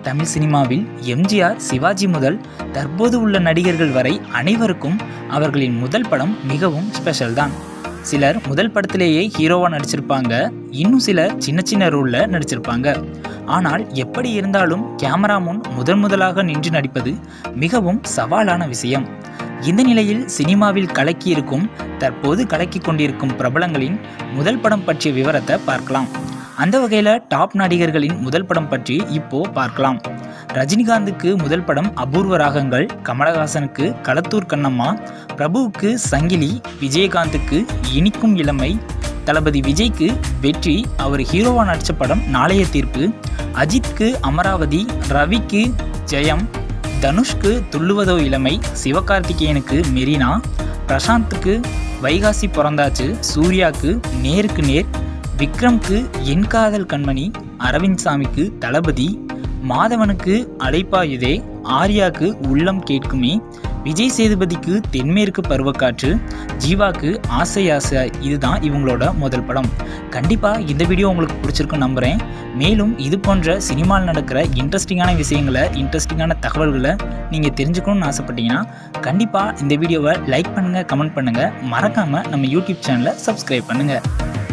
தமிழ் சினிமாவில் எம்ஜிஆர் சிவாஜி முதல் தற்போது உள்ள நடிகர்கள் வரை அனைவருக்கும் அவர்களின் முதல் படம் மிகவும் ஸ்பெஷல் தான் சிலர் முதல் படத்திலேயே ஹீரோவாக நடிச்சிருப்பாங்க இன்னும் சிலர் சின்ன சின்ன ரோலில் நடிச்சிருப்பாங்க ஆனால் எப்படி இருந்தாலும் கேமரா முன் முதன் முதலாக நின்று நடிப்பது மிகவும் சவாலான விஷயம் இந்த நிலையில் சினிமாவில் கலக்கி இருக்கும் தற்போது கலக்கி கொண்டிருக்கும் பிரபலங்களின் முதல் படம் பற்றிய விவரத்தை பார்க்கலாம் அந்த வகையில் டாப் நடிகர்களின் முதல் படம் பற்றி இப்போ பார்க்கலாம் ரஜினிகாந்துக்கு முதல் படம் அபூர்வ ராகங்கள் கமலஹாசனுக்கு களத்தூர் கண்ணம்மா பிரபுவுக்கு சங்கிலி விஜயகாந்துக்கு இனிக்கும் இளமை தளபதி விஜய்க்கு வெற்றி அவர் ஹீரோவா நடித்த படம் நாளைய தீர்ப்பு அஜித்க்கு அமராவதி ரவிக்கு ஜெயம் தனுஷ்க்கு துள்ளுவதோ இளமை சிவகார்த்திகேயனுக்கு மெரினா பிரசாந்த்க்கு வைகாசி பிறந்தாச்சு சூர்யாக்கு நேருக்கு நேர் விக்ரம்க்கு என் காதல் கண்மணி அரவிந்த் சாமிக்கு தளபதி மாதவனுக்கு அலைப்பாயுதே ஆர்யாக்கு உள்ளம் கேட்குமே விஜய் சேதுபதிக்கு தென்மேற்கு பருவக்காற்று ஜீவாக்கு ஆசை ஆசை இதுதான் இவங்களோட முதல் படம் கண்டிப்பாக இந்த வீடியோ உங்களுக்கு பிடிச்சிருக்குன்னு நம்புகிறேன் மேலும் இது போன்ற சினிமாவில் நடக்கிற இன்ட்ரெஸ்டிங்கான விஷயங்களை இன்ட்ரெஸ்டிங்கான தகவல்களை நீங்கள் தெரிஞ்சுக்கணும்னு ஆசைப்பட்டீங்கன்னா கண்டிப்பாக இந்த வீடியோவை லைக் பண்ணுங்கள் கமெண்ட் பண்ணுங்கள் மறக்காமல் நம்ம யூடியூப் சேனலை சப்ஸ்கிரைப் பண்ணுங்கள்